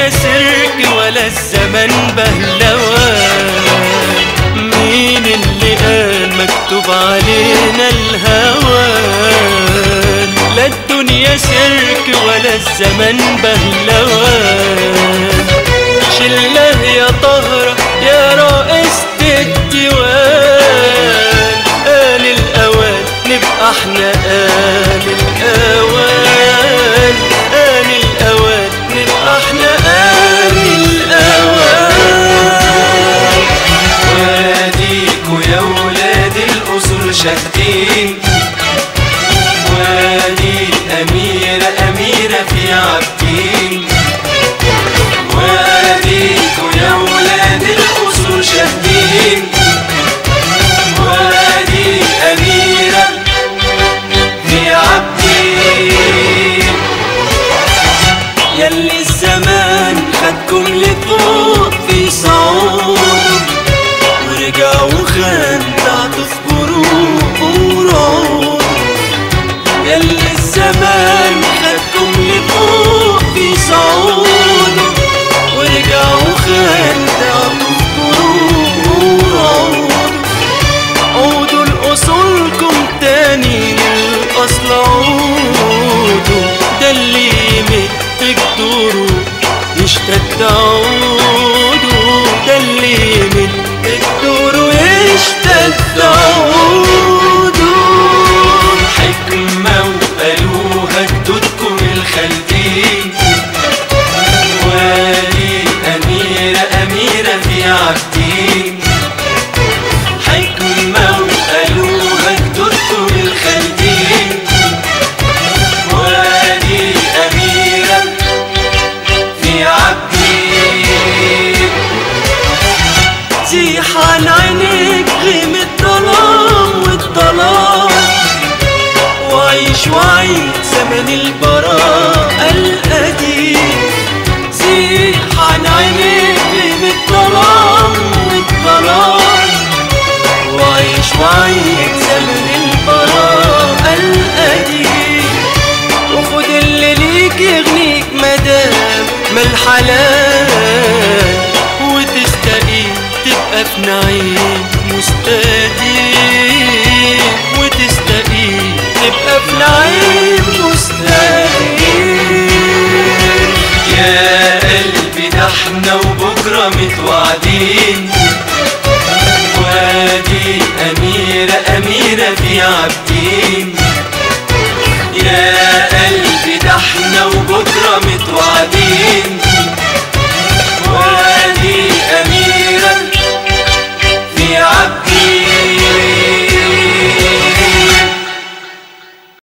الدنيا سيرك ولا الزمن بهلوان مين اللي قال مكتوب علينا الهوان لا الدنيا سيرك ولا الزمن بهلوان شله يا طهرة يا رئيسة الديوان آن الأوان نبقى احنا آن الأوان آن الأوان نبقى احنا آن الأوان واديكوا يا ولاد الأصول شاهدين وادي الأميرة أميرة في عابدين واديكوا يا ولاد الأصول شاهدين وادي الأميرة في عابدين يلي الزمان خدكم لفوق في صعود ورجع وخان تعطف بروق ورعود يلي الزمان خدكم لفوق في صعود ورجع وخان تعطف بروق ورعود عودوا لأصولكم تاني للأصل عودوا ده اللي يمد الدروب يشتد عودوا ده اللي يمد الدروب يشتد عودوا حكمة وقالوها جدودكم الخالدين وادي أميرة أميرة في عابدين حكمة وقالوها جدودكم الخالدين وادي أميرة في عابدين زيح عن عينيك غيم الظلام والظلام وعيش وعيد زمن البراء القديم زيح عن عينيك غيم الظلام والظلام وعيش وعيد زمن البراء القديم وخد اللي ليك يغنيك مدام ما الحلال وتستقيم تبقى في نعيم مستديم وتستقيم تبقى في نعيم مستديم يا قلبي ده احنا وبكرة متوعدين وادي أميرة أميرة في عابدين يا